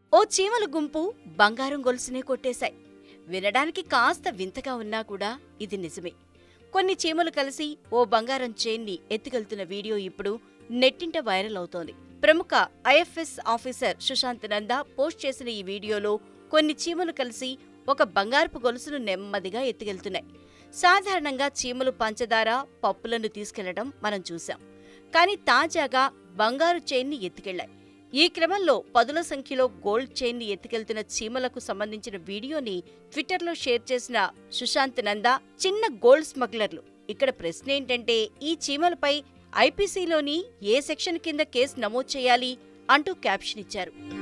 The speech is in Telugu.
ఓ చీమల గుంపు బంగారం గొలుసునే కొట్టేశాయి వినడానికి కాస్త వింతగా ఉన్నా కూడా ఇది నిజమే కొన్ని చీమలు కలిసి ఓ బంగారం చైన్ని ఎత్తుకెళ్తున్న వీడియో ఇప్పుడు నెట్టింట వైరల్ అవుతోంది ప్రముఖ IFS officer Sushant Nanda post చేసిన ఈ వీడియోలో కొన్ని చీమలు కలిసి ఒక బంగారపు గొలుసును నెమ్మదిగా ఎత్తుకెళ్తున్నాయి సాధారణంగా చీమలు పంచదార పప్పులను తీసుకెళ్లడం మనం చూశాం కానీ తాజాగా బంగారు చైన్ని ఎత్తుకెళ్లాయి ఈ క్రమంలో పదుల సంఖ్యలో గోల్డ్ చైన్ని ఎత్తుకెళ్తున్న చీమలకు సంబంధించిన వీడియోని ట్విట్టర్లో షేర్ చేసిన సుశాంత్ నందా చిన్న గోల్డ్ స్మగ్లర్లు ఇక్కడ ప్రశ్న ఏంటంటే ఈ చీమలపై ఐపీసీలోని ఏ సెక్షన్ కింద కేసు నమోదు చేయాలి అంటూ క్యాప్షన్ ఇచ్చారు